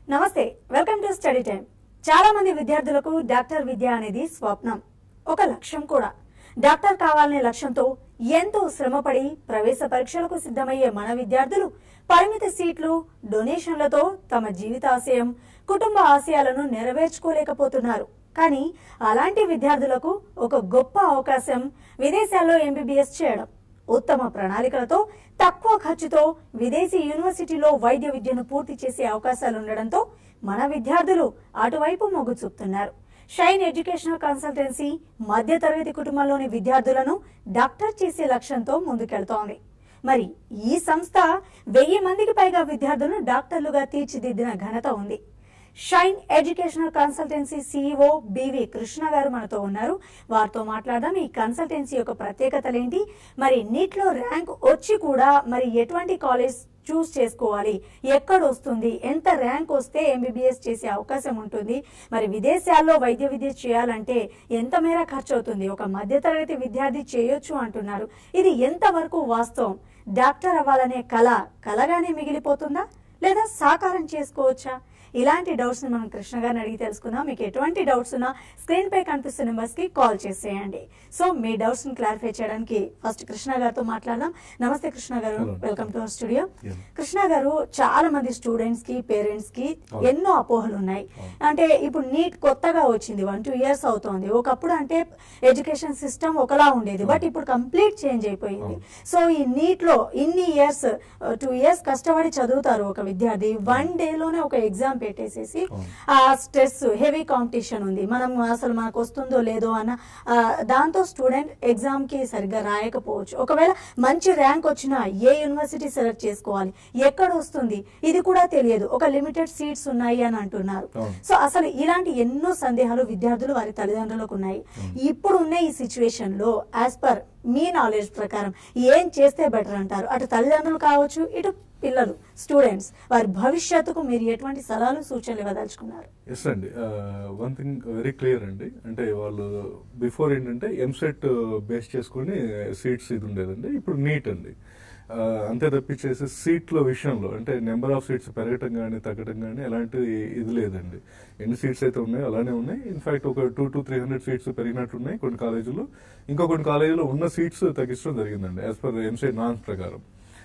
నమస్తే welcome to study time చాలా మంది విద్యార్థులకు డాక్టర్ విద్య అనేది స్వప్నం ఒక లక్ష్యం కూడా డాక్టర్ కావాలనే లక్ష్యంతో ఎంతో శ్రమపడి ప్రవేశ పరీక్షలకు సిద్ధమయ్యే మన విద్యార్థులు పరిమిత సీట్లు డొనేషన్లతో తమ జీవితాశయం కుటుంబ ఆశయాలను నెరవేర్చుకోలేకపోతున్నారు కానీ అలాంటి విద్యార్థులకు ఒక గొప్ప అవకాశం విదేశాల్లో ఎంబీబీఎస్ చేయడం ఉత్తమ ప్రణాళికలతో తక్కువ ఖర్చుతో విదేశీ యూనివర్సిటీలో వైద్య విద్యను పూర్తి చేసే అవకాశాలు ఉండడంతో మన విద్యార్థులు అటువైపు మొగ్గు చూపుతున్నారు షైన్ ఎడ్యుకేషనల్ కన్సల్టెన్సీ మధ్య తరగతి కుటుంబంలోని విద్యార్థులను డాక్టర్ చేసే లక్ష్యంతో ముందుకెళ్తోంది మరి ఈ సంస్థ వెయ్యి మందికి పైగా విద్యార్థులను డాక్టర్లుగా తీర్చిదిద్దిన ఘనత ఉంది Shine educational consultancy CEO B V Krishna garu మనతో ఉన్నారు వారితో మాట్లాడదాం ఈ కన్సల్టెన్సీ యొక్క ప్రత్యేకతలు ఏంటి మరి నీట్లో ర్యాంక్ వచ్చి కూడా మరి ఎటువంటి కాలేజ్ చూస్ చేసుకోవాలి ఎక్కడ వస్తుంది ఎంత ర్యాంక్ వస్తే ఎంబీబీఎస్ చేసే అవకాశం ఉంటుంది మరి విదేశాల్లో వైద్య విద్య చేయాలంటే ఎంత మేర ఖర్చు అవుతుంది ఒక మధ్యతరగతి విద్యార్థి చేయొచ్చు అంటున్నారు ఇది ఎంతవరకు వాస్తవం డాక్టర్ అవ్వాలనే కళ కలగానే మిగిలిపోతుందా లేదా సాకారం చేసుకోవచ్చా ఇలాంటి డౌట్స్ ని మనం కృష్ణ గారిని అడిగి తెలుసుకుందాం మీకు ఎటువంటి డౌట్స్ ఉన్నా స్క్రీన్ పై కనిపిస్తున్న నెంబర్స్ కి కాల్ చేసేయండి సో మీ డౌట్స్ ని క్లారిఫై చేయడానికి ఫస్ట్ కృష్ణ గారితో మాట్లాడదాం నమస్తే Krishna garu Hello. Welcome to our studio Yeah. Krishna garu చాలా మంది స్టూడెంట్స్ కి పేరెంట్స్ కి అవును. ఎన్నో అపోహలు ఉన్నాయి అవును. అంటే ఇప్పుడు నీట్ కొత్తగా వచ్చింది వన్ టూ ఇయర్స్ అవుతోంది ఒకప్పుడు అంటే ఎడ్యుకేషన్ సిస్టమ్ ఒకలా ఉండేది బట్ ఇప్పుడు కంప్లీట్ చేంజ్ అయిపోయింది అవును. సో ఈ నీట్ లో ఇన్ని ఇయర్స్ టూ ఇయర్స్ కష్టపడి చదువుతారు ఒక విద్యార్థి వన్ డే లోనే ఒక ఎగ్జామ్ పెట్టేసేసి అవును. ఆ స్ట్రెస్ హెవీ కాంపిటీషన్ ఉంది మనం అసలు మనకు వస్తుందో లేదో అన్న ఆ, దాంతో స్టూడెంట్ ఎగ్జామ్ కి సరిగ్గా రాయకపోవచ్చు ఒకవేళ మంచి ర్యాంక్ వచ్చినా ఏ యూనివర్సిటీ సెలెక్ట్ చేసుకోవాలి ఎక్కడ వస్తుంది ఇది కూడా తెలియదు ఒక లిమిటెడ్ సీట్స్ ఉన్నాయి అని అంటున్నారు అవును. సో అసలు ఇలాంటి ఎన్నో సందేహాలు విద్యార్థులు వారి తల్లిదండ్రులకు ఉన్నాయి ఇప్పుడు ఉన్న ఈ సిచ్యువేషన్ లో యాజ్ పర్ మీ నాలెడ్జ్ ప్రకారం ఏం చేస్తే బెటర్ అంటారు అటు తల్లిదండ్రులు కావచ్చు ఇటు పిల్లలు స్టూడెంట్స్ వారి భవిష్యత్తుకు మీరు ఎటువంటి సలహాలు సూచనలు ఇవ్వదలుచుకున్నారు ఎస్ అండి వన్ థింగ్ వెరీ క్లియర్ అండి అంటే వాళ్ళు బిఫోర్ ఏంటంటే ఎంసెట్ బేస్ చేసుకుని సీట్స్ ఇది ఉండేదండి ఇప్పుడు నీట్ అండి ఆ, అంతే తప్పించేసి సీట్ల విషయంలో అంటే నెంబర్ ఆఫ్ సీట్స్ పెరగటం కానీ తగ్గటం కానీ ఎలాంటి ఇది లేదండి ఎన్ని సీట్స్ అయితే ఉన్నాయో అలానే ఉన్నాయి ఇన్ఫాక్ట్ ఒక two to three hundred seats పెరిగినట్టు ఉన్నాయి కొన్ని కాలేజీలు ఇంకో కొన్ని కాలేజీలో ఉన్న సీట్స్ తగ్గించడం జరిగిందండి యాజ్ పర్ ఎంసెట్ నాన్స్ ప్రకారం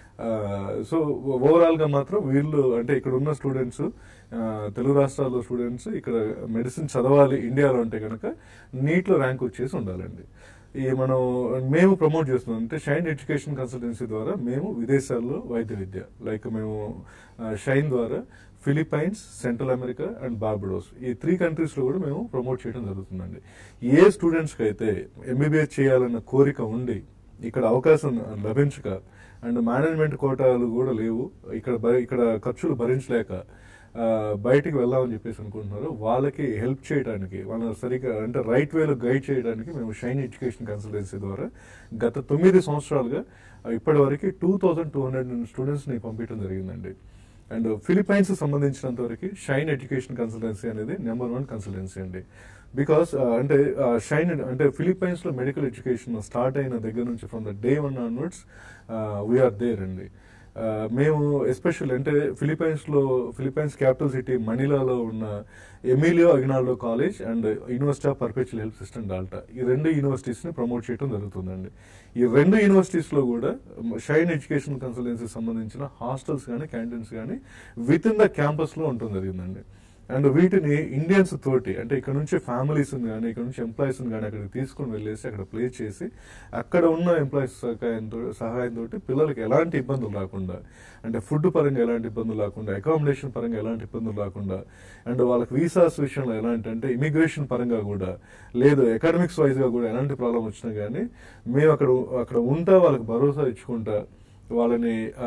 సో ఓవరాల్ గా మాత్రం వీళ్ళు అంటే ఇక్కడ ఉన్న స్టూడెంట్స్ తెలుగు రాష్ట్రాల్లో స్టూడెంట్స్ ఇక్కడ మెడిసిన్ చదవాలి ఇండియాలో అంటే కనుక నీట్ లో ర్యాంక్ వచ్చేసి ఉండాలండి ఈ మనం మేము ప్రమోట్ చేస్తున్నాం అంటే షైన్ ఎడ్యుకేషన్ కన్సల్టెన్సీ ద్వారా మేము విదేశాల్లో వైద్య విద్య లైక్ మేము షైన్ ద్వారా Philippines Central America and Barbados ఈ త్రీ కంట్రీస్ లో కూడా మేము ప్రమోట్ చేయడం జరుగుతుందండి ఏ స్టూడెంట్స్ కి అయితే ఎంబీబీఎస్ చేయాలన్న కోరిక ఉండి ఇక్కడ అవకాశం లభించక అండ్ మేనేజ్మెంట్ కోటాలు కూడా లేవు ఇక్కడ భ- ఇక్కడ ఖర్చులు భరించలేక ఆ, బయటికి వెళ్దామని చెప్పేసి అనుకుంటున్నారు వాళ్ళకి హెల్ప్ చేయడానికి వాళ్ళని సరిగ్గా అంటే రైట్ వేలో గైడ్ చేయడానికి మేము షైన్ ఎడ్యుకేషన్ కన్సల్టెన్సీ ద్వారా గత తొమ్మిది సంవత్సరాలుగా ఇప్పటి వరకు two thousand two hundred students ని పంపించడం జరిగిందండి అండ్ ఫిలిప్పైన్స్ సంబంధించినంత వరకు షైన్ ఎడ్యుకేషన్ కన్సల్టెన్సీ అనేది నెంబర్ వన్ కన్సల్టెన్సీ అండి బికాస్ అంటే షైన్ అంటే ఫిలిప్పైన్స్ లో మెడికల్ ఎడ్యుకేషన్ స్టార్ట్ అయిన దగ్గర నుంచి from the day one onwards we are there అండి ఆ, మేము ఎస్పెషల్ అంటే ఫిలిప్పైన్స్ లో ఫిలిప్పైన్స్ క్యాపిటల్ సిటీ మనీలాలో ఉన్న Emilio Aguinaldo college and university of perpetual health system Dalta ఈ రెండు యూనివర్సిటీస్ ని ప్రమోట్ చేయడం జరుగుతుందండి ఈ రెండు యూనివర్సిటీస్ లో కూడా షైన్ ఎడ్యుకేషన్ కన్సల్టెన్సీ సంబంధించిన హాస్టల్స్ కానీ క్యాంటీన్స్ కానీ విత్ ఇన్ ద క్యాంపస్ లో ఉంటుంది జరిగిందండి అండ్ వీటిని ఇండియన్స్ తోటి అంటే ఇక్కడ నుంచి ఫ్యామిలీస్ కానీ ఇక్కడ నుంచి ఎంప్లాయీస్ కానీ అక్కడికి తీసుకొని వెళ్ళేసి అక్కడ ప్లే చేసి అక్కడ ఉన్న ఎంప్లాయీస్ సహాయంతో సహాయంతో పిల్లలకి ఎలాంటి ఇబ్బందులు రాకుండా అంటే ఫుడ్ పరంగా ఎలాంటి ఇబ్బందులు రాకుండా అకామిడేషన్ పరంగా ఎలాంటి ఇబ్బందులు రాకుండా అండ్ వాళ్ళకి వీసాస్ విషయంలో ఎలాంటి అంటే ఇమిగ్రేషన్ పరంగా కూడా లేదు అకాడమిక్స్ వైజ్ గా కూడా ఎలాంటి ప్రాబ్లం వచ్చినా కానీ మేము అక్కడ అక్కడ ఉంటా వాళ్ళకి భరోసా ఇచ్చుకుంటా వాళ్ళని ఆ,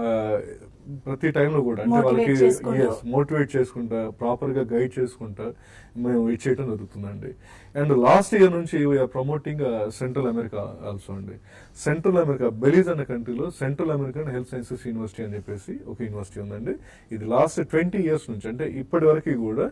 ప్రతి టైంలో కూడా అంటే Motivate వాళ్ళకి చేసుకుంటూ. yes, మోటివేట్ చేసుకుంటా ప్రాపర్ గా గైడ్ చేసుకుంటా మేము ఇది చేయడం జరుగుతుందండి అండ్ లాస్ట్ ఇయర్ నుంచి we are promoting Central America also అండి సెంట్రల్ అమెరికా బెలీజ్ అనే కంట్రీలో Central American health sciences university అని చెప్పేసి ఒక యూనివర్సిటీ ఉందండి ఇది లాస్ట్ ట్వంటీ ఇయర్స్ నుంచి అంటే ఇప్పటి వరకు కూడా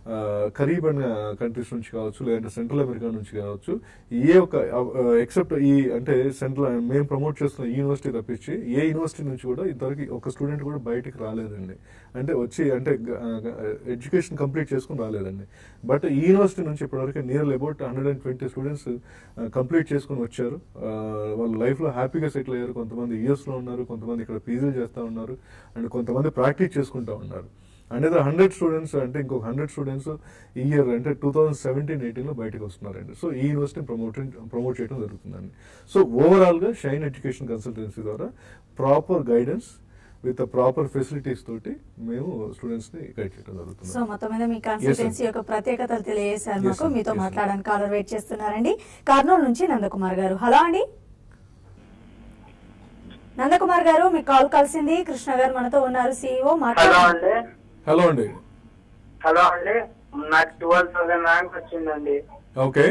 కరీబన్ కంట్రీస్ నుంచి కావచ్చు లేదంటే సెంట్రల్ అమెరికా నుంచి కావచ్చు ఏ ఒక ఎక్సెప్ట్ ఈ అంటే సెంట్రల్ మేము ప్రమోట్ చేస్తున్న ఈ యూనివర్సిటీ తప్పించి ఏ యూనివర్సిటీ నుంచి కూడా ఇంతవరకు ఒక స్టూడెంట్ కూడా బయటికి రాలేదండి అంటే వచ్చి అంటే ఎడ్యుకేషన్ కంప్లీట్ చేసుకుని రాలేదండి బట్ ఈ యూనివర్సిటీ నుంచి ఇప్పటివరకు near about hundred and twenty students complete చేసుకుని వచ్చారు ఆ, వాళ్ళు లైఫ్లో హ్యాపీగా సెటిల్ అయ్యారు కొంతమంది యూఎస్లో ఉన్నారు కొంతమంది ఇక్కడ పీజీలు చేస్తూ ఉన్నారు అండ్ కొంతమంది ప్రాక్టీస్ చేసుకుంటూ ఉన్నారు అండ్ ఇదే హండ్రెడ్ స్టూడెంట్స్ అంటే ఇంకొక హండ్రెడ్ స్టూడెంట్స్ ఈ ఇయర్ అంటే టూ థౌసండ్ సెవెంటీన్ ఎయిటీన్లో బయటకు వస్తున్నారండి సో ఈ యూనివర్సిటీని ప్రమోట్ ప్రమోట్ చేయడం జరుగుతుందండి సో ఓవరాల్గా షైన్ ఎడ్యుకేషన్ కన్సల్టెన్సీ ద్వారా proper guidance with proper facilities తోటి మేము స్టూడెంట్స్ని గైడ్ చేయడం సో జరుగుతుంది మొత్తం మీద మీ కన్సల్టెన్సీ యొక్క ప్రత్యేకతలు తెలియజేశారు Yes, మాకు sir. మీతో Yes, sir. మాట్లాడడానికి కాలర్ వెయిట్ చేస్తున్నారండి కర్నూలు నుంచి నందకుమార్ గారు హలో అండి నందకుమార్ గారు మీకు కాల్ కలిసింది కృష్ణ గారు మనతో ఉన్నారు సిఇఓ హలో మాట్లాడండి అండి హలో అండి హలో అండి నాకు ట్వెల్వ్ థౌసండ్ ర్యాంక్ వచ్చిందండి ఓకే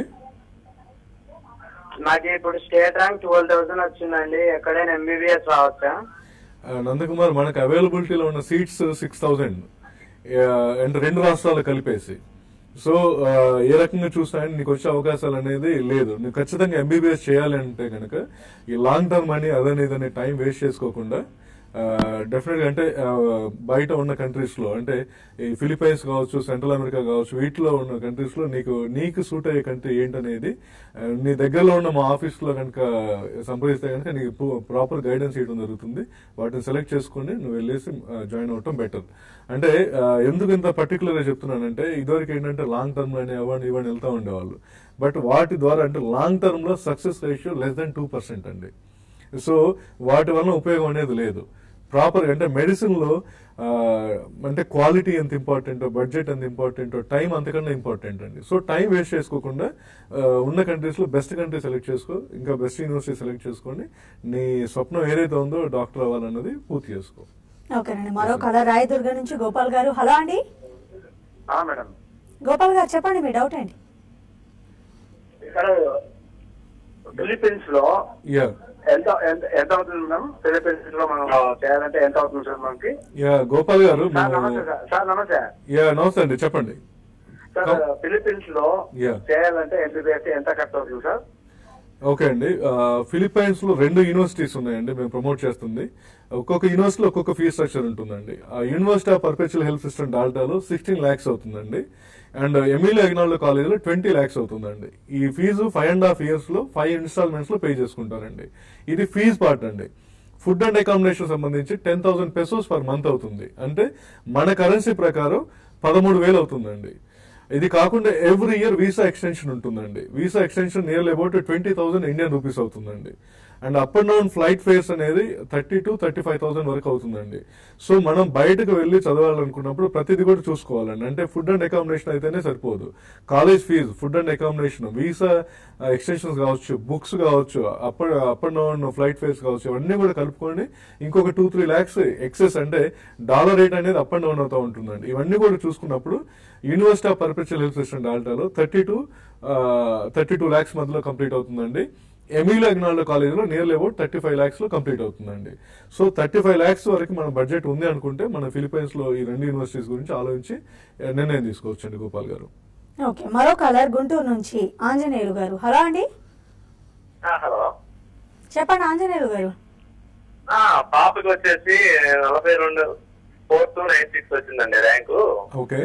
నాకు ఇప్పుడు స్టేట్ ర్యాంక్ ట్వెల్వ్ థౌసండ్ వచ్చిందండి ఎక్కడైనా ఎంబీబీఎస్ రావచ్చా నందకుమార్ మనకు అవైలబిలిటీలో ఉన్న సీట్స్ సిక్స్ థౌజండ్ అండ్ రెండు రాష్ట్రాలు కలిపేసి సో ఆ, ఏ రకంగా చూసినా కానీ నీకు వచ్చే అవకాశాలు అనేది లేదు నువ్వు ఖచ్చితంగా ఎంబీబీఎస్ చేయాలి అంటే కనుక ఈ లాంగ్ టర్మ్ అని అదని ఇదని టైం వేస్ట్ చేసుకోకుండా డెఫినెట్ గా అంటే ఆ, బయట ఉన్న కంట్రీస్ లో అంటే ఈ ఫిలిపైన్స్ కావచ్చు సెంట్రల్ అమెరికా కావచ్చు వీటిలో ఉన్న కంట్రీస్ లో నీకు నీకు సూట్ అయ్యే కంట్రీ ఏంటనేది ఆ, నీ దగ్గరలో ఉన్న మా ఆఫీస్ లో కనుక సంప్రదిస్తే కనుక నీకు ప్రాపర్ గైడెన్స్ ఇవ్వడం జరుగుతుంది వాటిని సెలెక్ట్ చేసుకొని నువ్వు వెళ్ళేసి జాయిన్ అవటం బెటర్ అంటే ఆ, ఎందుకు ఇంత పర్టికులర్ గా చెప్తున్నానంటే ఇదివరకు ఏంటంటే లాంగ్ టర్మ్ అని అవన్నీ ఇవన్నీ వెళ్తా ఉండేవాళ్ళు బట్ వాటి ద్వారా అంటే లాంగ్ టర్మ్ లో success ratio less than two percent అండి సో వాటి వలన ఉపయోగం అనేది లేదు ప్రాపర్ అంటే మెడిసిన్ లో ఆ, అంటే క్వాలిటీ ఎంత ఇంపార్టెంటో బడ్జెట్ ఎంత ఇంపార్టెంటో టైం అంతకన్నా ఇంపార్టెంట్ అండి సో టైం వేస్ట్ చేసుకోకుండా ఆ, ఉన్న కంట్రీస్ లో బెస్ట్ కంట్రీ సెలెక్ట్ చేసుకో ఇంకా బెస్ట్ యూనివర్సిటీ సెలెక్ట్ చేసుకొని నీ స్వప్నం ఏదైతే ఉందో డాక్టర్ అవ్వాలన్నది పూర్తి చేసుకో ఓకేనండి మరో కలర్ రాయదుర్గ నుంచి గోపాల్ గారు హలో అండి మేడం గోపాల్ గారు చెప్పండి మీ డౌట్ ఏంటి ఇక్కడ ఫిలిపీన్స్ లో యా ఎంత ఎంత ఎంత అవుతుంది మేడం ఫిలిపీన్స్ లో మనం చేయాలంటే ఎంత అవుతుంది సార్ మనకి యా గోపాల్ గారు సార్ మేము- నమస్తే సార్ సార్ నమస్తే యా నమస్తే అండి చెప్పండి సార్ ఫిలిపీన్స్ లో Yeah. చేయాలంటే ఎంబీబీఎస్ ఎంత ఖర్చు అవుతుంది సార్ ఓకే అండి ఆ, ఫిలిప్పైన్స్ లో రెండు యూనివర్సిటీస్ ఉన్నాయండి మేము ప్రమోట్ చేస్తుంది ఒక్కొక్క యూనివర్సిటీలో ఒక్కొక్క ఫీ స్ట్రక్చర్ ఉంటుందండి ఆ university of perpetual health system డాల్టాలో సిక్స్టీన్ ల్యాక్స్ అవుతుందండి అండ్ ఎమిలీ అగ్నాల్లో కాలేజీలో ట్వంటీ ల్యాక్స్ అవుతుందండి ఈ fee five and half years లో ఫైవ్ ఇన్స్టాల్మెంట్స్ లో పే చేసుకుంటారండి ఇది ఫీజ్ పార్ట్ అండి ఫుడ్ అండ్ అకామిడేషన్ సంబంధించి ten thousand pesos per month అవుతుంది అంటే మన కరెన్సీ ప్రకారం పదమూడు వేలు అవుతుందండి ఇది కాకుండా ఎవ్రీ ఇయర్ వీసా ఎక్స్టెన్షన్ ఉంటుందండి visa extension nearly about twenty thousand Indian rupees అవుతుందండి and up and down flight fares అనేది thirty to thirty five thousand వరకు అవుతుందండి సో మనం బయటకు వెళ్ళి చదవాలనుకున్నప్పుడు ప్రతిదీ కూడా చూసుకోవాలండి అంటే ఫుడ్ అండ్ అకామిడేషన్ అయితేనే సరిపోదు college fee food and accommodation visa extensions కావచ్చు బుక్స్ కావచ్చు up up and down flight fares కావచ్చు ఇవన్నీ కూడా కలుపుకొని ఇంకొక టూ త్రీ ల్యాక్స్ ఎక్సెస్ అంటే డాలర్ రేట్ అనేది అప్ అండ్ డౌన్ అవుతూ ఉంటుందండి ఇవన్నీ కూడా చూసుకున్నప్పుడు university of perpetual health system డాల్టాలో thirty to thirty two lakhs మధ్యలో కంప్లీట్ అవుతుందండి ఎమిలో అగ్నాల్డో కాలేజీలో nearly about thirty five lakhs లో కంప్లీట్ అవుతుందండి సో థర్టీ ఫైవ్ ల్యాక్స్ వరకు మన బడ్జెట్ ఉంది అనుకుంటే మన ఫిలిపైన్స్ లో ఈ రెండు యూనివర్సిటీస్ గురించి ఆలోచించి ఆ, నిర్ణయం తీసుకోవచ్చండి గోపాల్ గారు ఓకే మరో కలర్ గుంటూరు నుంచి ఆంజనేయులు గారు హలో అండి హలో చెప్పండి ఆంజనేయులు గారు పాపకి వచ్చేసి నలభై రెండు ఫోర్ టూ నైన్ సిక్స్ వచ్చిందండి ర్యాంకు ఓకే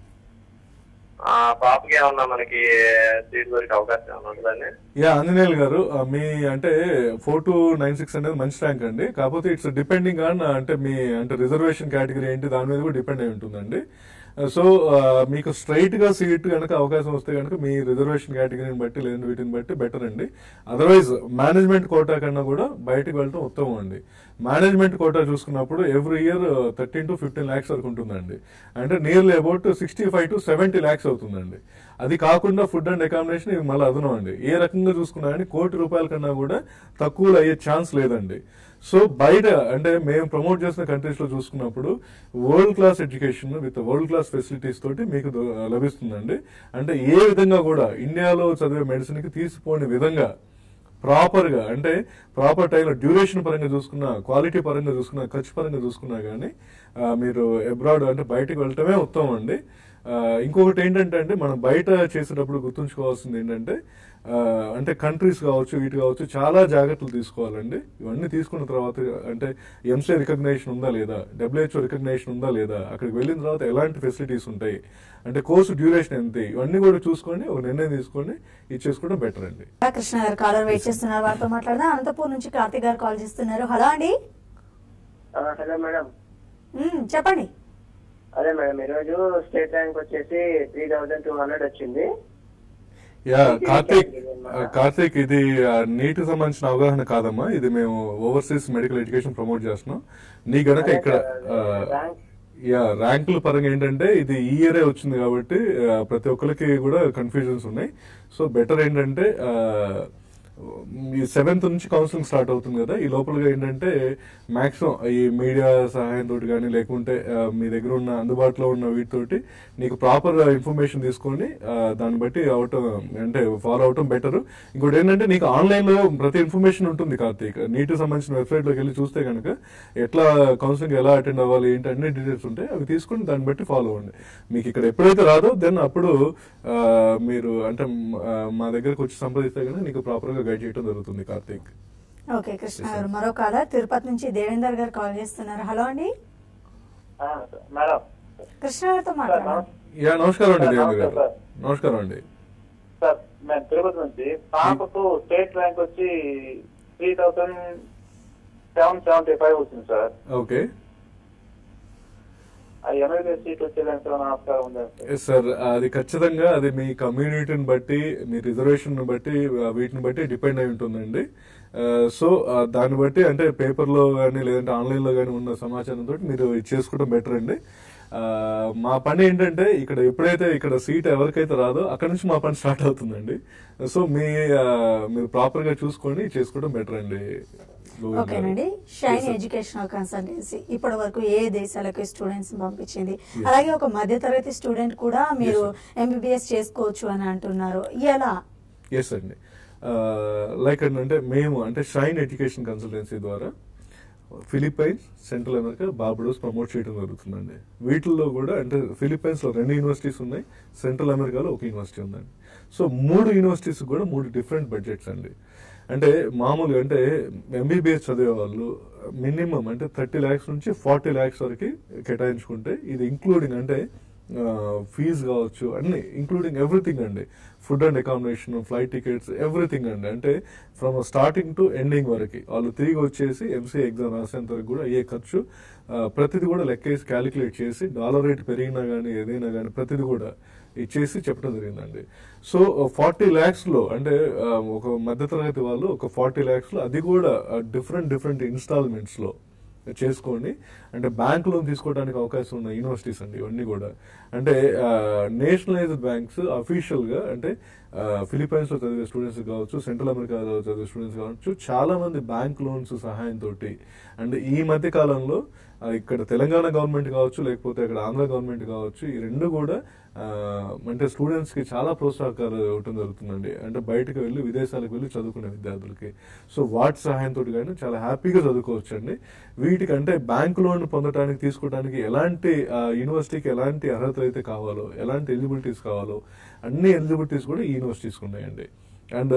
ఆ పాపకి ఏమన్నా మనకి సీట్ దొరికే అవకాశం ఏమన్నా ఉంటుందండి యా ఆంజనేయులు గారు ఆ, మీ అంటే ఫోర్ టు నైన్ సిక్స్ అనేది మంచి ర్యాంక్ అండి కాకపోతే ఇట్స్ డిపెండింగ్ ఆన్ అంటే మీ అంటే రిజర్వేషన్ కేటగిరీ ఏంటి దాని మీద కూడా డిపెండ్ అయి ఉంటుందండి సో ఆ, మీకు స్ట్రైట్ గా సీట్ కనుక అవకాశం వస్తే కనుక మీ రిజర్వేషన్ కేటగిరీని బట్టి లేని వీటిని బట్టి బెటర్ అండి అదర్వైజ్ మేనేజ్మెంట్ కోటా కన్నా కూడా బయటకు వెళ్ళడం ఉత్తమం అండి మేనేజ్మెంట్ కోటా చూసుకున్నప్పుడు every year thirteen to fifteen lakhs వరకు ఉంటుందండి అంటే nearly about sixty five to seventy lakhs అవుతుందండి అది కాకుండా ఫుడ్ అండ్ అకామిడేషన్ ఇది మళ్ళీ అదనం అండి ఏ రకంగా చూసుకున్నా కానీ కోటి రూపాయల కన్నా కూడా తక్కువలో అయ్యే ఛాన్స్ లేదండి సో బయట అంటే మేము ప్రమోట్ చేసిన కంట్రీస్ లో చూసుకున్నప్పుడు world class education with world class facilities తోటి మీకు దొ- లభిస్తుందండి అంటే ఏ విధంగా కూడా ఇండియాలో చదివే మెడిసిన్ కి తీసిపోని విధంగా ప్రాపర్ గా అంటే ప్రాపర్ టైంలో డ్యూరేషన్ పరంగా చూసుకున్నా క్వాలిటీ పరంగా చూసుకున్నా ఖర్చు పరంగా చూసుకున్నా కానీ మీరు అబ్రాడ్ అంటే బయటకు వెళ్ళటమే ఉత్తమం అండి ఆ, ఇంకొకటి ఏంటంటే అంటే మనం బయట చేసేటప్పుడు గుర్తుంచుకోవాల్సింది ఏంటంటే ఆ, అంటే కంట్రీస్ కావచ్చు వీటి కావచ్చు చాలా జాగ్రత్తలు తీసుకోవాలండి ఇవన్నీ తీసుకున్న తర్వాత అంటే ఎంసీ రికగ్నేషన్ ఉందా లేదా డబ్ల్యూహెచ్ఓ రికగ్నేషన్ ఉందా లేదా అక్కడికి వెళ్ళిన తర్వాత ఎలాంటి ఫెసిలిటీస్ ఉంటాయి అంటే కోర్సు డ్యూరేషన్ ఎంత ఇవన్నీ కూడా చూసుకొని ఒక నిర్ణయం తీసుకొని ఇచ్చేసుకోవడం బెటర్ అండి కృష్ణ గారు కాలర్ వెయిట్ చేస్తున్నారు వారితో మాట్లాడదాం అనంతపూర్ నుంచి కార్తీక్ గారు కాల్ చేస్తున్నారు హలో అండి హలో మేడం మ్మ్, చెప్పండి అదే మేడం ఈరోజు స్టేట్ ర్యాంక్ వచ్చేసి త్రీ థౌజండ్ టూ హండ్రెడ్ వచ్చింది యా కార్తీక్ ఆ, కార్తీక్ ఇది నీట్ సంబంధించిన అవగాహన కాదమ్మా ఇది మేము ఓవర్సీస్ మెడికల్ ఎడ్యుకేషన్ ప్రమోట్ చేస్తున్నాం నీ గనక ఇక్కడ ఆ, ర్యాంక్ యా ర్యాంకుల పరంగా ఏంటంటే ఇది ఈ ఇయరే వచ్చింది కాబట్టి ఆ, ప్రతి ఒక్కరికి కూడా కన్ఫ్యూజన్స్ ఉన్నాయి సో బెటర్ ఏంటంటే ఆ, ఈ సెవెంత్ నుంచి కౌన్సిలింగ్ స్టార్ట్ అవుతుంది కదా ఈ లోపలగా ఏంటంటే మాక్సిమం ఈ మీడియా సహాయంతో కానీ లేకుంటే ఆ, మీ దగ్గర ఉన్న అందుబాటులో ఉన్న వీటితోటి నీకు ప్రాపర్ ఇన్ఫర్మేషన్ తీసుకొని ఆ, దాన్ని బట్టి అవటం అంటే ఫాలో అవటం బెటర్ ఇంకోటి ఏంటంటే నీకు ఆన్లైన్ లో ప్రతి ఇన్ఫర్మేషన్ ఉంటుంది కార్తీక్ నీట్ సంబంధించిన వెబ్సైట్ లోకి వెళ్ళి చూస్తే కనుక ఎట్లా కౌన్సిలింగ్ ఎలా అటెండ్ అవ్వాలి ఏంటి అన్ని డీటెయిల్స్ ఉంటాయి అవి తీసుకొని దాన్ని బట్టి ఫాలో అవ్వండి మీకు ఇక్కడ ఎప్పుడైతే రాదో దెన్ అప్పుడు ఆ, మీరు అంటే ఆ, మా దగ్గరకు వచ్చి సంప్రదిస్తే కనుక నీకు ప్రాపర్ గా గైడ్ చేయడం జరుగుతుంది కార్తీక్ ఓకే కృష్ణ గారు మరో కాలర్ తిరుపతి నుంచి దేవేందర్ గారు కాల్ చేస్తున్నారు హలో అండి ఆ, మేడం కృష్ణ గారితో మాట్లాడారు యా నమస్కారం అండి సార్, దేవేంద్ర గారు నమస్తే, నమస్కారం అండి సార్ మేము తిరుపతి నుంచి పాపకు స్టేట్ ర్యాంక్ వచ్చి three thousand seven seventy five వచ్చింది సార్ ఓకే ఆ ఎంఎల్ఏ సీట్ వచ్చేదానికి ఏమైనా ఆస్కారం ఉందా సార్ ఎస్ సార్ అది ఖచ్చితంగా అది మీ కమ్యూనిటీని బట్టి మీ రిజర్వేషన్ బట్టి ఆ, వీటిని బట్టి డిపెండ్ అయి ఉంటుందండి సో దాన్ని బట్టి అంటే పేపర్లో కానీ లేదంటే ఆన్లైన్లో కానీ ఉన్న సమాచారంతో మీరు ఇది చేసుకోవడం బెటర్ అండి ఆ, మా పని ఏంటంటే ఇక్కడ ఎప్పుడైతే ఇక్కడ సీట్ ఎవరికైతే రాదో అక్కడ నుంచి మా పని స్టార్ట్ అవుతుందండి సో మీ ఆ, మీరు ప్రాపర్ గా చూసుకొని చేసుకోవడం బెటర్ అండి గోవింద్ గారు. ఓకేనండి Shine Yes, sir. Educational consultancy ఇప్పటి వరకు ఏ దేశాలకు స్టూడెంట్స్ పంపించింది అలాగే ఒక మధ్యతరగతి స్టూడెంట్ కూడా మీరు ఎంబీబీఎస్ చేసుకోవచ్చు అని అంటున్నారు ఎలా ఎస్ అండి లైక్ అంటే మేము అంటే షైన్ ఎడ్యుకేషన్ కన్సల్టెన్సీ ద్వారా Philippines Central America Barbados promote చేయడం జరుగుతుందండి వీటిల్లో కూడా అంటే ఫిలిప్పైన్స్ లో రెండు యూనివర్సిటీస్ ఉన్నాయి సెంట్రల్ అమెరికాలో ఒక యూనివర్సిటీ ఉందండి సో మూడు యూనివర్సిటీస్ కూడా మూడు డిఫరెంట్ బడ్జెట్స్ అండి అంటే మామూలుగా అంటే ఎంబీబీఎస్ చదివే వాళ్ళు మినిమం అంటే థర్టీ ల్యాక్స్ నుంచి ఫార్టీ ల్యాక్స్ వరకు కేటాయించుకుంటే ఇది ఇంక్లూడింగ్ అంటే ఫీజు కావచ్చు అన్ని ఇంక్లూడింగ్ ఎవ్రీథింగ్ అండి food and accommodation flight tickets everything అండి అంటే ఫ్రమ్ స్టార్టింగ్ టు ఎండింగ్ వరకు వాళ్ళు తిరిగి వచ్చేసి ఎంసీఏ ఎగ్జామ్ రాసేంత వరకు కూడా అయ్యే ఖర్చు ఆ, ప్రతిది కూడా లెక్కేసి క్యాలిక్యులేట్ చేసి డాలర్ రేట్ పెరిగినా కానీ ఏదైనా కానీ ప్రతిది కూడా ఇచ్చేసి చెప్పడం జరిగిందండి సో ఫార్టీ ల్యాక్స్ లో అంటే ఆ, ఒక మధ్యతరగతి వాళ్ళు ఒక ఫార్టీ ల్యాక్స్ లో అది కూడా డిఫరెంట్ డిఫరెంట్ ఇన్స్టాల్మెంట్స్ లో చేసుకోండి అంటే బ్యాంక్ లోన్ తీసుకోవడానికి అవకాశం ఉన్న యూనివర్సిటీస్ అండి ఇవన్నీ కూడా అంటే నేషనలైజ్డ్ బ్యాంక్స్ అఫీషియల్ గా అంటే ఫిలిప్పైన్స్ లో చదివే స్టూడెంట్స్ కావచ్చు సెంట్రల్ అమెరికాలో చదివే స్టూడెంట్స్ కావచ్చు చాలా మంది బ్యాంక్ లోన్స్ సహాయంతో అండ్ ఈ మధ్య కాలంలో ఆ, ఇక్కడ తెలంగాణ గవర్నమెంట్ కావచ్చు లేకపోతే ఇక్కడ ఆంధ్ర గవర్నమెంట్ కావచ్చు ఈ రెండు కూడా ఆ, అంటే స్టూడెంట్స్ కి చాలా ప్రోత్సాహకాలు ఇవ్వటం జరుగుతుందండి అంటే బయటకు వెళ్ళి విదేశాలకు వెళ్ళి చదువుకునే విద్యార్థులకి సో వాటి సహాయంతో కానీ చాలా హ్యాపీగా చదువుకోవచ్చు అండి వీటికి అంటే బ్యాంక్ లోన్ పొందడానికి తీసుకోవడానికి ఎలాంటి ఆ, యూనివర్సిటీకి ఎలాంటి అర్హతలు అయితే కావాలో ఎలాంటి ఎలిజిబిలిటీస్ కావాలో అన్ని ఎలిజిబిలిటీస్ కూడా ఈ యూనివర్సిటీస్ ఉన్నాయండి అండ్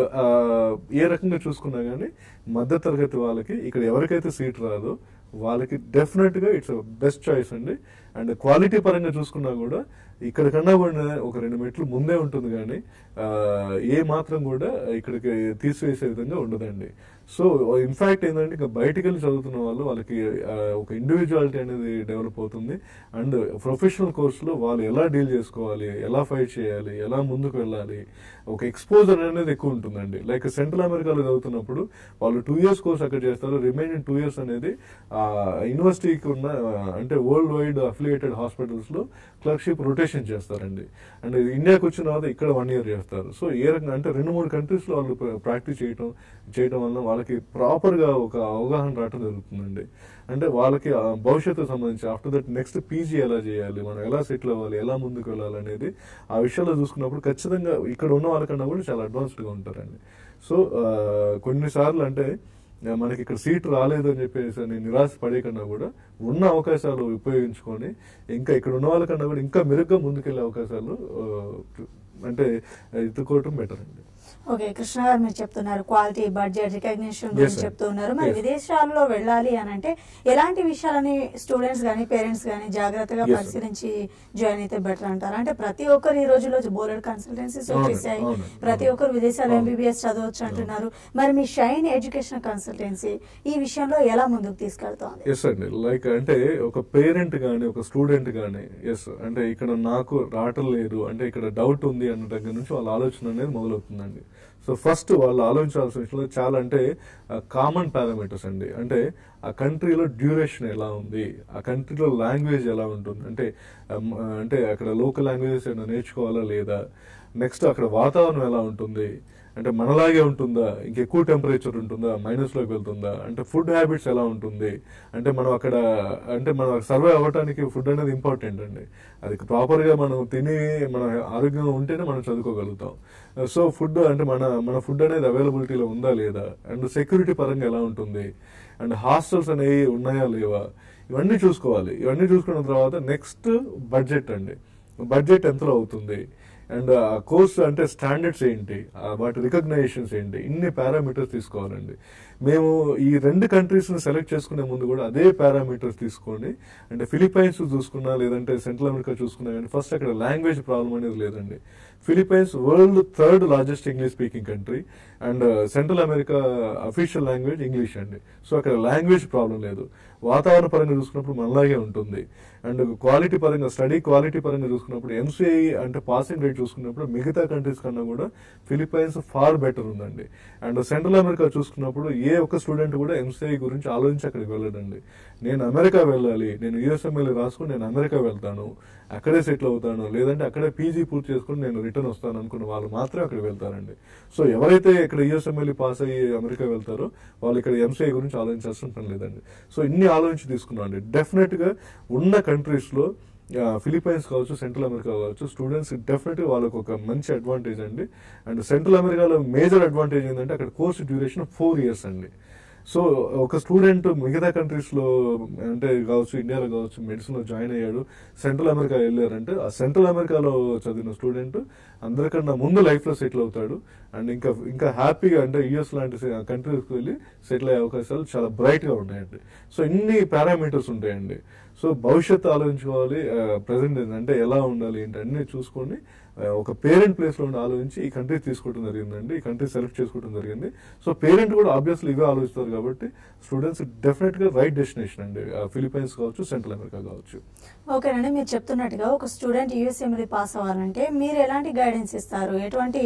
ఏ రకంగా చూసుకున్నా కానీ మధ్య తరగతి వాళ్ళకి ఇక్కడ ఎవరికైతే సీట్ రాదో వాళ్ళకి డెఫినెట్ గా ఇట్స్ బెస్ట్ చాయిస్ అండి అండ్ క్వాలిటీ పరంగా చూసుకున్నా కూడా ఇక్కడ కన్నా కూడా ఒక రెండు మెట్లు ముందే ఉంటుంది కానీ ఆ, ఏ మాత్రం కూడా ఇక్కడికి తీసివేసే విధంగా ఉండదండి సో ఇన్ఫాక్ట్ ఏంటంటే ఇంకా బయటికి వెళ్ళి చదువుతున్న వాళ్ళు వాళ్ళకి ఆ, ఒక ఇండివిజువాలిటీ అనేది డెవలప్ అవుతుంది అండ్ ప్రొఫెషనల్ కోర్సులో వాళ్ళు ఎలా డీల్ చేసుకోవాలి ఎలా ఫైట్ చేయాలి ఎలా ముందుకు వెళ్ళాలి ఒక ఎక్స్పోజర్ అనేది ఎక్కువ ఉంటుందండి లైక్ సెంట్రల్ అమెరికాలో చదువుతున్నప్పుడు వాళ్ళు టూ ఇయర్స్ కోర్స్ అక్కడ చేస్తారు రిమైనింగ్ టూ ఇయర్స్ అనేది ఆ యూనివర్సిటీకి ఉన్న ఆ, అంటే వరల్డ్ వైడ్ అఫిలియేటెడ్ హాస్పిటల్స్ లో క్లర్క్షిప్ రొటేషన్ చేస్తారండి అండ్ ఇండియాకి వచ్చిన తర్వాత ఇక్కడ వన్ ఇయర్ చేస్తారు సో ఏ రకంగా అంటే రెండు మూడు కంట్రీస్ లో వాళ్ళు ప్రాక్టీస్ చేయటం చేయటం వల్ల వాళ్ళకి ప్రాపర్ గా ఒక అవగాహన రావడం జరుగుతుందండి అంటే వాళ్ళకి ఆ భవిష్యత్తుకు సంబంధించి ఆఫ్టర్ దట్ నెక్స్ట్ పీజీ ఎలా చేయాలి మనం ఎలా సెటిల్ అవ్వాలి ఎలా ముందుకు వెళ్ళాలి అనేది ఆ విషయాల్లో చూసుకున్నప్పుడు ఖచ్చితంగా ఇక్కడ ఉన్న వాళ్ళకన్నా కూడా చాలా అడ్వాన్స్డ్ గా ఉంటారండి సో కొన్నిసార్లు అంటే ఆ, మనకి ఇక్కడ సీట్ రాలేదు అని చెప్పేసి అని నిరాశ పడే కన్నా కూడా ఉన్న అవకాశాలు ఉపయోగించుకొని ఇంకా ఇక్కడ ఉన్న వాళ్ళకన్నా కూడా ఇంకా మెరుగ్గా ముందుకెళ్లే అవకాశాలు ఆ, అంటే ఎత్తుకోవటం బెటర్ అండి ఓకే కృష్ణ గారు మీరు చెప్తున్నారు క్వాలిటీ బడ్జెట్ రికగ్నిషన్ Yes, గురించి sir. చెప్తూ ఉన్నారు మరి Yes. విదేశాల్లో వెళ్ళాలి అని అంటే ఎలాంటి విషయాలని స్టూడెంట్స్ గానీ పేరెంట్స్ గానీ జాగ్రత్తగా Yes, sir. పరిశీలించి జాయిన్ అయితే బెటర్ అంటారు అంటే ప్రతి ఒక్కరు ఈ రోజుల్లో బోర్డెడ్ కన్సల్టెన్సీస్ అవునండి, వచ్చేసాయి అవునండి, ప్రతి అవును. ఒక్కరు విదేశాల్లో అవును. ఎంబీబీఎస్ చదవచ్చు అంటున్నారు మరి మీ షైన్ ఎడ్యుకేషన్ కన్సల్టెన్సీ ఈ విషయంలో ఎలా ముందుకు తీసుకెళ్తోంది ఎస్ అండి లైక్ అంటే ఒక పేరెంట్ కానీ ఒక స్టూడెంట్ కానీ ఎస్ అంటే ఇక్కడ నాకు రావటం లేదు అంటే ఇక్కడ డౌట్ ఉంది అన్న దగ్గర నుంచి వాళ్ళ ఆలోచన అనేది మొదలవుతుందండి సో ఫస్ట్ వాళ్ళు ఆలోచించాల్సిన విషయంలో చాలా అంటే కామన్ పారామీటర్స్ అండి అంటే ఆ కంట్రీలో డ్యూరేషన్ ఎలా ఉంది ఆ కంట్రీలో లాంగ్వేజ్ ఎలా ఉంటుంది అంటే um, అంటే అక్కడ లోకల్ లాంగ్వేజెస్ ఏమైనా నేర్చుకోవాలా లేదా నెక్స్ట్ అక్కడ వాతావరణం ఎలా ఉంటుంది అంటే మనలాగే ఉంటుందా ఇంకెక్కువ టెంపరేచర్ ఉంటుందా మైనస్ లోకి వెళ్తుందా అంటే ఫుడ్ హ్యాబిట్స్ ఎలా ఉంటుంది అంటే మనం అక్కడ అంటే మనం సర్వే అవ్వడానికి ఫుడ్ అనేది ఇంపార్టెంట్ అండి అది ప్రాపర్ గా మనం తిని మన ఆరోగ్యంగా ఉంటేనే మనం చదువుకోగలుగుతాం సో ఫుడ్ అంటే మన మన ఫుడ్ అనేది అవైలబిలిటీలో ఉందా లేదా అండ్ సెక్యూరిటీ పరంగా ఎలా ఉంటుంది అండ్ హాస్టల్స్ అనేవి ఉన్నాయా లేవా ఇవన్నీ చూసుకోవాలి ఇవన్నీ చూసుకున్న తర్వాత నెక్స్ట్ బడ్జెట్ అండి బడ్జెట్ ఎంతలో అవుతుంది అండ్ ఆ కోర్స్ అంటే స్టాండర్డ్స్ ఏంటి ఆ వాటి రికగ్నైజేషన్స్ ఏంటి ఇన్ని పారామీటర్స్ తీసుకోవాలండి మేము ఈ రెండు కంట్రీస్ ని సెలెక్ట్ చేసుకునే ముందు కూడా అదే పారామీటర్స్ తీసుకోండి అంటే ఫిలిపైన్స్ చూసుకున్నా లేదంటే సెంట్రల్ అమెరికా చూసుకున్నా కానీ ఫస్ట్ అక్కడ లాంగ్వేజ్ ప్రాబ్లం అనేది లేదండి Philippines world third largest English speaking country and Central America official language English అండి సో అక్కడ లాంగ్వేజ్ ప్రాబ్లం లేదు వాతావరణ పరంగా చూసుకున్నప్పుడు మనలాగే ఉంటుంది అండ్ క్వాలిటీ పరంగా స్టడీ క్వాలిటీ పరంగా చూసుకున్నప్పుడు ఎంసీఐ అంటే పాసింగ్ రేట్ చూసుకున్నప్పుడు మిగతా కంట్రీస్ కన్నా కూడా ఫిలిపైన్స్ ఫార్ బెటర్ ఉందండి అండ్ సెంట్రల్ అమెరికా చూసుకున్నప్పుడు ఏ ఒక్క స్టూడెంట్ కూడా ఎంసీఐ గురించి ఆలోచించి అక్కడికి వెళ్ళడండి నేను అమెరికా వెళ్ళాలి నేను యూఎస్ఎంఎల్ రాసుకుని నేను అమెరికా వెళ్తాను అక్కడే సెటిల్ అవుతాను లేదంటే అక్కడే పీజీ పూర్తి చేసుకుని నేను రిటర్న్ వస్తాను అనుకున్న వాళ్ళు మాత్రమే అక్కడికి వెళ్తారండి సో ఎవరైతే ఇక్కడ యూఎస్ఎంఎల్ పాస్ అయ్యి అమెరికా వెళ్తారో వాళ్ళు ఇక్కడ ఎంసీఐ గురించి ఆలోచించాల్సిన పని లేదండి సో ఇన్ని ఆలోచించి తీసుకున్నాం అండి డెఫినెట్ గా ఉన్న కంట్రీస్ లో ఆ, ఫిలిపైన్స్ కావచ్చు సెంట్రల్ అమెరికా కావచ్చు స్టూడెంట్స్ డెఫినెట్ గా వాళ్ళకి ఒక మంచి అడ్వాంటేజ్ అండి అండ్ సెంట్రల్ అమెరికాలో మేజర్ అడ్వాంటేజ్ ఏంటంటే అక్కడ కోర్స్ డ్యూరేషన్ ఫోర్ ఇయర్స్ అండి సో ఒక స్టూడెంట్ మిగతా కంట్రీస్ లో అంటే కావచ్చు ఇండియాలో కావచ్చు మెడిసిన్ లో జాయిన్ అయ్యాడు సెంట్రల్ అమెరికా వెళ్ళారంటే ఆ సెంట్రల్ అమెరికాలో చదివిన స్టూడెంట్ అందరికన్నా ముందు లైఫ్ లో సెటిల్ అవుతాడు అండ్ ఇంకా ఇంకా హ్యాపీగా అంటే యుఎస్ లాంటి కంట్రీస్కి వెళ్ళి సెటిల్ అయ్యే అవకాశాలు చాలా బ్రైట్ గా ఉన్నాయండి సో ఇన్ని పారామీటర్స్ ఉంటాయండి సో భవిష్యత్తు ఆలోచించుకోవాలి ప్రజెంట్ అంటే ఎలా ఉండాలి ఏంటి అన్ని చూసుకొని ఆ, ఒక పేరెంట్ ప్లేస్ లో ఉండి ఆలోచించి ఈ కంట్రీ తీసుకోవడం జరిగిందండి ఈ కంట్రీ సెలెక్ట్ చేసుకోవడం జరిగింది సో పేరెంట్ కూడా ఆబ్వియస్లీ ఇవే ఆలోచిస్తారు కాబట్టి స్టూడెంట్స్ డెఫినెట్ గా రైట్ డెస్టినేషన్ అండి ఫిలిపైన్స్ కావచ్చు సెంట్రల్ అమెరికా కావచ్చు ఓకేనండి మీరు చెప్తున్నట్టుగా ఒక స్టూడెంట్ యూఎస్ఎంఎల్ పాస్ అవ్వాలంటే మీరు ఎలాంటి గైడెన్స్ ఇస్తారు ఎటువంటి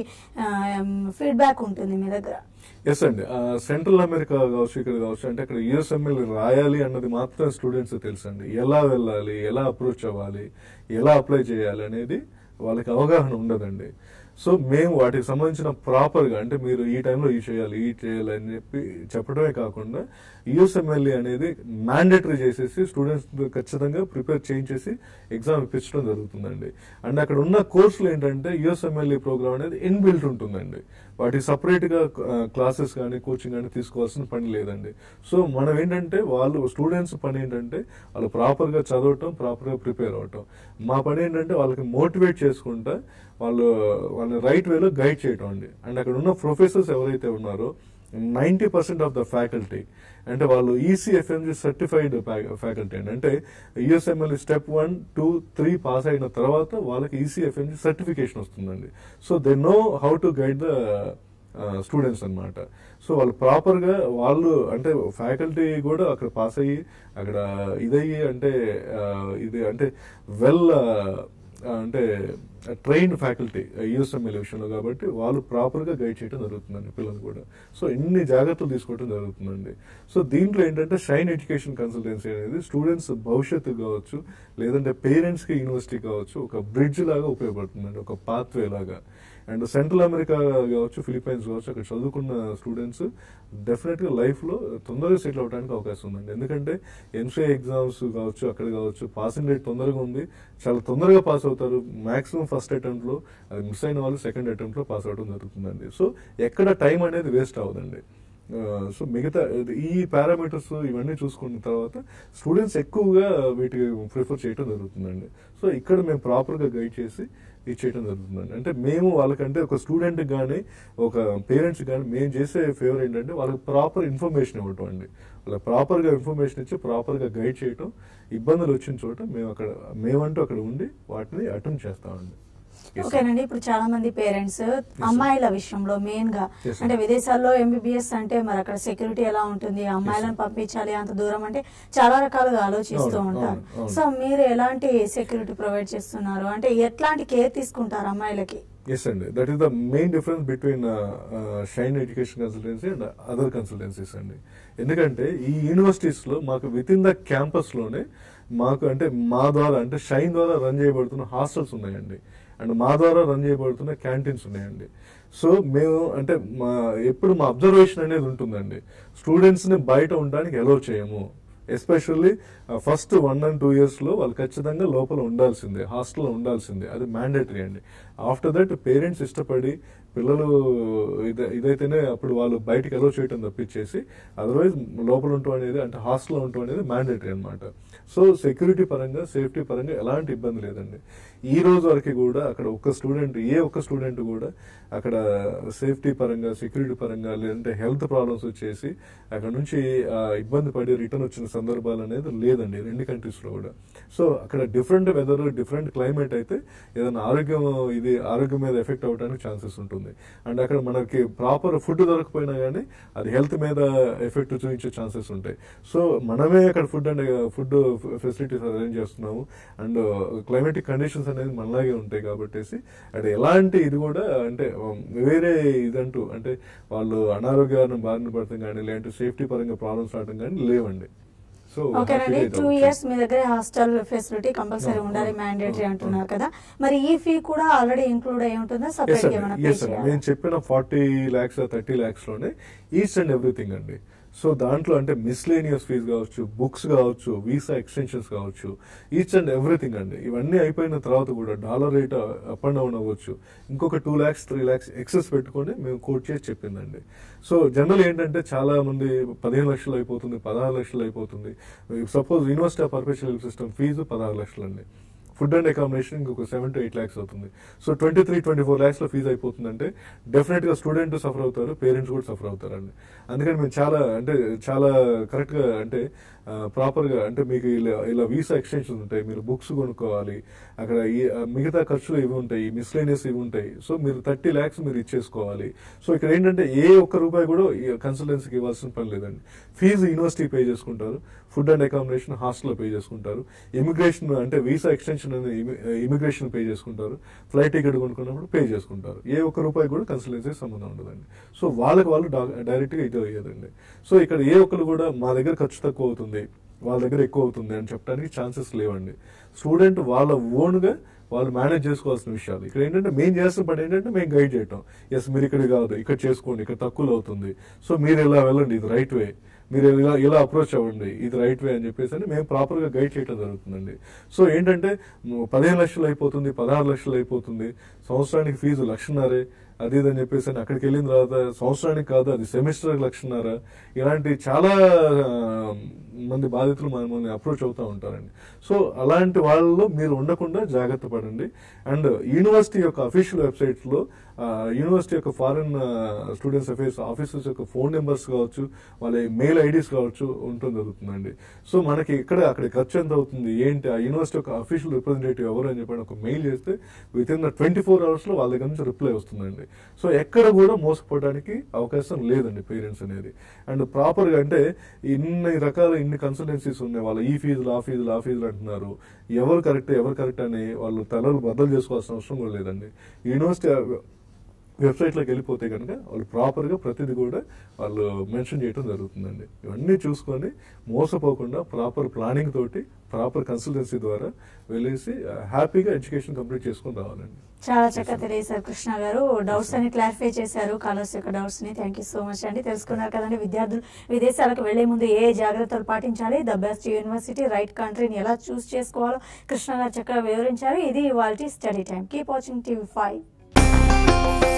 ఫీడ్బ్యాక్ ఉంటుంది మీ దగ్గర ఎస్ అండి సెంట్రల్ అమెరికా కావచ్చు ఇక్కడ కావచ్చు అంటే అక్కడ యూఎస్ఎంఎల్ రాయాలి అన్నది మాత్రం స్టూడెంట్స్ తెలుసండి ఎలా వెళ్ళాలి ఎలా అప్రోచ్ అవ్వాలి ఎలా అప్లై చేయాలి అనేది వాళ్ళకి అవగాహన ఉండదండి సో మేము వాటికి సంబంధించిన ప్రాపర్ గా అంటే మీరు ఈ టైంలో ఈ చేయాలి ఈ చేయాలి అని చెప్పి చెప్పడమే కాకుండా యూఎస్ఎంఎల్ఏ అనేది మ్యాండేటరీ చేసేసి స్టూడెంట్స్ ఖచ్చితంగా ప్రిపేర్ చేయించేసి ఎగ్జామ్ ఇప్పించడం జరుగుతుందండి అండ్ అక్కడ ఉన్న కోర్సులు ఏంటంటే యూఎస్ఎంఎల్ఏ ప్రోగ్రామ్ అనేది ఇన్బిల్ట్ ఉంటుందండి వాటికి సపరేట్ గా క్లాసెస్ కానీ కోచింగ్ కానీ తీసుకోవాల్సిన పని లేదండి సో మనం ఏంటంటే వాళ్ళు స్టూడెంట్స్ పని ఏంటంటే వాళ్ళు ప్రాపర్ గా చదవటం ప్రాపర్ గా ప్రిపేర్ అవటం మా పని ఏంటంటే వాళ్ళకి మోటివేట్ చేసుకుంటా వాళ్ళు వాళ్ళని రైట్ వేలో గైడ్ చేయటం అండి అండ్ అక్కడ ఉన్న ప్రొఫెసర్స్ ఎవరైతే ఉన్నారో ninety percent of the faculty అంటే వాళ్ళు ఈసీఎఫ్ఎంజీ సర్టిఫైడ్ ఫ్యాకల్టీ అండి అంటే USMLE step one two three pass అయిన తర్వాత వాళ్ళకి ఈసీఎఫ్ఎంజీ సర్టిఫికేషన్ వస్తుందండి so they know how to guide the students అన్నమాట సో వాళ్ళు ప్రాపర్ గా వాళ్ళు అంటే ఫ్యాకల్టీ కూడా అక్కడ పాస్ అయ్యి అక్కడ ఇదయ్యి అంటే ఆ, ఇది అంటే వెల్ అంటే ట్రైన్డ్ ఫ్యాకల్టీ యూఎస్ఎంఎల్ విషయంలో కాబట్టి వాళ్ళు ప్రాపర్ గా గైడ్ చేయడం జరుగుతుందండి పిల్లలు కూడా సో ఇన్ని జాగ్రత్తలు తీసుకోవడం జరుగుతుందండి సో దీంట్లో ఏంటంటే షైన్ ఎడ్యుకేషన్ కన్సల్టెన్సీ అనేది స్టూడెంట్స్ భవిష్యత్తు కావచ్చు లేదంటే పేరెంట్స్ కి యూనివర్సిటీ కావచ్చు ఒక బ్రిడ్జ్ లాగా ఉపయోగపడుతుందండి ఒక పాత్వే లాగా అండ్ సెంట్రల్ అమెరికా కావచ్చు ఫిలిపైన్స్ కావచ్చు అక్కడ చదువుకున్న స్టూడెంట్స్ డెఫినెట్ గా లైఫ్ లో తొందరగా సెటిల్ అవడానికి అవకాశం ఉందండి ఎందుకంటే ఎంసీఏ ఎగ్జామ్స్ కావచ్చు అక్కడ కావచ్చు పాసింగ్ రేట్ తొందరగా ఉంది చాలా తొందరగా పాస్ అవుతారు మాక్సిమం ఫస్ట్ అటెంప్ట్ లో అది మిస్ అయిన వాళ్ళు సెకండ్ అటెంప్ట్ లో పాస్ అవడం జరుగుతుందండి సో ఎక్కడ టైం అనేది వేస్ట్ అవ్వదండి సో మిగతా ఈ పారామీటర్స్ ఇవన్నీ చూసుకున్న తర్వాత స్టూడెంట్స్ ఎక్కువగా వీటికి ప్రిఫర్ చేయడం జరుగుతుందండి సో ఇక్కడ మేము ప్రాపర్గా గైడ్ చేసి ఇది చేయడం జరుగుతుందండి అంటే మేము వాళ్ళకంటే ఒక స్టూడెంట్ కానీ ఒక పేరెంట్స్ కానీ మేము చేసే ఫేవర్ ఏంటంటే వాళ్ళకి ప్రాపర్ ఇన్ఫర్మేషన్ ఇవ్వటం అండి వాళ్ళకి ప్రాపర్గా ఇన్ఫర్మేషన్ ఇచ్చి ప్రాపర్గా గైడ్ చేయటం ఇబ్బందులు వచ్చిన చోట మేము అక్కడ మేమంటూ అక్కడ ఉండి వాటిని అటెంప్ట్ చేస్తామండి Yes, sir. ఓకేనండి ఇప్పుడు చాలా మంది పేరెంట్స్ అమ్మాయిల విషయంలో మెయిన్ గా Yes, sir. అంటే విదేశాల్లో ఎంబీబీఎస్ అంటే మరి అక్కడ సెక్యూరిటీ ఎలా ఉంటుంది అమ్మాయిలను పంపించాలి అంత దూరం అంటే చాలా రకాలుగా ఆలోచిస్తూ అవును, ఉంటారు అవును, అవును. సో మీరు ఎలాంటి సెక్యూరిటీ ప్రొవైడ్ చేస్తున్నారు అంటే ఎట్లాంటి కేర్ తీసుకుంటారు అమ్మాయిలకి ఎస్ అండి that is the main difference between Shine education consultancy and other consultancies అండి ఎందుకంటే ఈ యూనివర్సిటీస్ లో మాకు విత్ ఇన్ ద క్యాంపస్ లోనే మాకు అంటే మా ద్వారా అంటే షైన్ ద్వారా రన్ చేయబడుతున్న హాస్టల్స్ ఉన్నాయండి అండ్ మా ద్వారా రన్ చేయబడుతున్న క్యాంటీన్స్ ఉన్నాయండి సో మేము అంటే మా ఎప్పుడు మా అబ్జర్వేషన్ అనేది ఉంటుందండి స్టూడెంట్స్ ని బయట ఉండడానికి ఎలో చేయము especially first one and two years లో వాళ్ళు ఖచ్చితంగా లోపల ఉండాల్సిందే హాస్టల్లో ఉండాల్సిందే అది మ్యాండేటరీ అండి ఆఫ్టర్ దట్ పేరెంట్స్ ఇష్టపడి పిల్లలు ఇద- ఇదైతేనే అప్పుడు వాళ్ళు బయటికి అలో చేయటం తప్పించేసి అదర్వైజ్ లోపల ఉండటం అనేది అంటే హాస్టల్లో ఉండటం అనేది మ్యాండేటరీ అనమాట సో సెక్యూరిటీ పరంగా సేఫ్టీ పరంగా ఎలాంటి ఇబ్బంది లేదండి ఈ రోజు వరకు కూడా అక్కడ ఒక్క స్టూడెంట్ ఏ ఒక్క స్టూడెంట్ కూడా అక్కడ సేఫ్టీ పరంగా సెక్యూరిటీ పరంగా లేదంటే హెల్త్ ప్రాబ్లమ్స్ వచ్చేసి అక్కడ నుంచి ఆ, ఇబ్బంది పడి రిటర్న్ వచ్చిన సందర్భాలు అనేది లేదండి రెండు కంట్రీస్ లో కూడా సో అక్కడ డిఫరెంట్ వెదర్ డిఫరెంట్ క్లైమేట్ అయితే ఏదైనా ఆరోగ్యం ఇది ఆరోగ్యం మీద ఎఫెక్ట్ అవ్వడానికి ఛాన్సెస్ ఉంటుంది అండ్ అక్కడ మనకి ప్రాపర్ ఫుడ్ దొరకపోయినా కానీ అది హెల్త్ మీద ఎఫెక్ట్ చూపించే ఛాన్సెస్ ఉంటాయి సో మనమే అక్కడ food and food facilities arrange చేస్తున్నాము అండ్ క్లైమేటిక్ కండిషన్స్ అనేది మనలాగే ఉంటాయి కాబట్టేసి అది ఎలాంటి ఇది కూడా అంటే ఉమ్, వేరే ఇదంటూ అంటే వాళ్ళు అనారోగ్యాన్ని బారిన పడటం కానీ లేదంటే సేఫ్టీ పరంగా ప్రాబ్లమ్స్ రావడం కానీ లేవండి సో ఓకేనండి హ్యాపీగా టూ ఇది ఇయర్స్ మీ దగ్గర హాస్టల్ ఫెసిలిటీ కంపల్సరీ అవును, ఉండాలి అవును, మ్యాండేటరీ అవును, అంటున్నారు అవును. కదా మరి ఈ ఫీ కూడా ఆల్రెడీ ఇంక్లూడ్ అయి ఉంటుందా ఎస్ సపరేట్ అండి ఏమైనా పే ఎస్ అండి చేయాలా నేను చెప్పిన ఫార్టీ ల్యాక్స్ థర్టీ ల్యాక్స్ లోనే ఈచ్ అండ్ ఎవ్రీథింగ్ అండి సో దాంట్లో అంటే మిస్లేనియస్ ఫీజ్ కావచ్చు బుక్స్ కావచ్చు వీసా ఎక్స్టెన్షన్స్ కావచ్చు ఈచ్ అండ్ ఎవ్రీథింగ్ అండి ఇవన్నీ అయిపోయిన తర్వాత కూడా dollar rate up and down అవ్వచ్చు ఇంకొక two lakhs three lakhs excess పెట్టుకొని మేము కోట్ చేసి చెప్పిందండి సో జనరల్ ఏంటంటే చాలా మంది పదిహేను లక్షలు అయిపోతుంది పదహారు లక్షలు అయిపోతుంది suppose university of professional system fees పదహారు లక్షలు అండి ఫుడ్ అండ్ అకామిడేషన్ ఇంకొక సెవెన్ టు ఎయిట్ ల్యాక్స్ అవుతుంది so twenty three twenty four lakhs లో ఫీజు అయిపోతుందంటే డెఫినెట్ గా స్టూడెంట్ సఫర్ అవుతారు పేరెంట్స్ కూడా సఫర్ అవుతారండి అందుకని మేము చాలా అంటే చాలా కరెక్ట్ గా అంటే ప్రాపర్ గా అంటే మీకు ఇలా ఇలా వీసా ఎక్స్టెన్షన్ ఉంటాయి మీరు బుక్స్ కొనుక్కోవాలి అక్కడ ఈ ఆ, మిగతా ఖర్చులు ఇవి ఉంటాయి మిస్లేనియస్ ఇవి ఉంటాయి సో మీరు థర్టీ ల్యాక్స్ మీరు ఇచ్చేసుకోవాలి సో ఇక్కడ ఏంటంటే ఏ ఒక్క రూపాయి కూడా కన్సల్టెన్సీకి ఇవ్వాల్సిన పని లేదండి ఫీజు యూనివర్సిటీ పే చేసుకుంటారు ఫుడ్ అండ్ అకామిడేషన్ హాస్టల్లో పే చేసుకుంటారు ఇమిగ్రేషన్ అంటే వీసా ఎక్స్టెన్షన్ అనేది ఇమిగ్రేషన్ పే చేసుకుంటారు ఫ్లైట్ టికెట్ కొనుక్కున్నప్పుడు పే చేసుకుంటారు ఏ ఒక్క రూపాయి కూడా కన్సల్టెన్సీ సంబంధం ఉండదండి సో వాళ్ళకి వాళ్ళు డైరెక్ట్ గా ఇది అయ్యేదండి సో ఇక్కడ ఏ ఒక్కరు కూడా మా దగ్గర ఖర్చు తక్కువ అవుతుంది వాళ్ళ దగ్గర ఎక్కువ అవుతుంది అని చెప్పడానికి ఛాన్సెస్ లేవండి స్టూడెంట్ వాళ్ళ ఓన్ గా వాళ్ళు మేనేజ్ చేసుకోవాల్సిన విషయాలు ఇక్కడ ఏంటంటే మేము చేస్తున్న పని ఏంటంటే మేము గైడ్ చేయటం ఎస్ మీరు ఇక్కడ కాదు ఇక్కడ చేసుకోండి ఇక్కడ తక్కువలో అవుతుంది సో మీరు ఇలా వెళ్ళండి ఇది రైట్ వే మీరు ఇలా ఇలా అప్రోచ్ అవ్వండి ఇది రైట్ వే అని చెప్పేసి అని మేము ప్రాపర్ గా గైడ్ చేయడం జరుగుతుందండి సో ఏంటంటే మ్, పదిహేను లక్షలు అయిపోతుంది పదహారు లక్షలు అయిపోతుంది సంవత్సరానికి ఫీజు లక్షన్నరే అది ఇది అని చెప్పేసి అని అక్కడికి వెళ్ళిన తర్వాత సంవత్సరానికి కాదు అది సెమిస్టర్ లక్షన్నర ఇలాంటి చాలా ఆ, మంది బాధితులు మనల్ని అప్రోచ్ అవుతూ ఉంటారండి సో అలాంటి వాళ్ళలో మీరు ఉండకుండా జాగ్రత్త పడండి అండ్ యూనివర్సిటీ యొక్క అఫీషియల్ వెబ్సైట్స్ లో ఆ, యూనివర్సిటీ యొక్క ఫారెన్ స్టూడెంట్స్ అఫేర్స్ ఆఫీసర్స్ యొక్క ఫోన్ నెంబర్స్ కావచ్చు వాళ్ళ మెయిల్ ఐడీస్ కావచ్చు ఉంటుంది జరుగుతుందండి సో మనకి ఇక్కడ అక్కడ ఖర్చు ఎంత అవుతుంది ఏంటి ఆ యూనివర్సిటీ యొక్క అఫీషియల్ రిప్రజెంటేటివ్ ఎవరు అని చెప్పి ఒక మెయిల్ చేస్తే with in the twenty four hours లో వాళ్ళ దగ్గర నుంచి రిప్లై వస్తుందండి సో ఎక్కడ కూడా మోసపోవడానికి అవకాశం లేదండి పేరెంట్స్ అనేది అండ్ ప్రాపర్ గా అంటే ఇన్ని రకాల ఇన్ని కన్సల్టెన్సీస్ ఉన్నాయి వాళ్ళ ఈ ఫీజులు ఆ ఫీజులు ఆ ఫీజులు అంటున్నారు ఎవరు కరెక్ట్ ఎవరు కరెక్ట్ అని వాళ్ళు తలలు బద్దలు చేసుకోవాల్సిన అవసరం కూడా లేదండి యూనివర్సిటీ వెబ్సైట్ లోకి వెళ్ళిపోతే కనుక వాళ్ళు ప్రాపర్ గా ప్రతిదీ కూడా వాళ్ళు మెన్షన్ చేయడం జరుగుతుందండి ఇవన్నీ చూసుకొని మోసపోకుండా ప్రాపర్ ప్లానింగ్ తోటి ప్రాపర్ కన్సల్టెన్సీ ద్వారా వెళ్ళేసి హ్యాపీగా ఎడ్యుకేషన్ కంప్లీట్ చేసుకొని రావాలండి చాలా చక్కగా తెలియజేశారు కృష్ణ గారు డౌట్స్ అని క్లారిఫై చేశారు కాలర్స్ యొక్క డౌట్స్ ని థ్యాంక్ యూ సో మచ్ అండి తెలుసుకున్నారు కదండి విద్యార్థులు విదేశాలకు వెళ్లే ముందు ఏ జాగ్రత్తలు పాటించాలి ద బెస్ట్ యూనివర్సిటీ రైట్ కంట్రీని ఎలా చూస్ చేసుకోవాలో కృష్ణ గారు చక్కగా వివరించారు ఇది వాళ్ళ study time keep watching TV five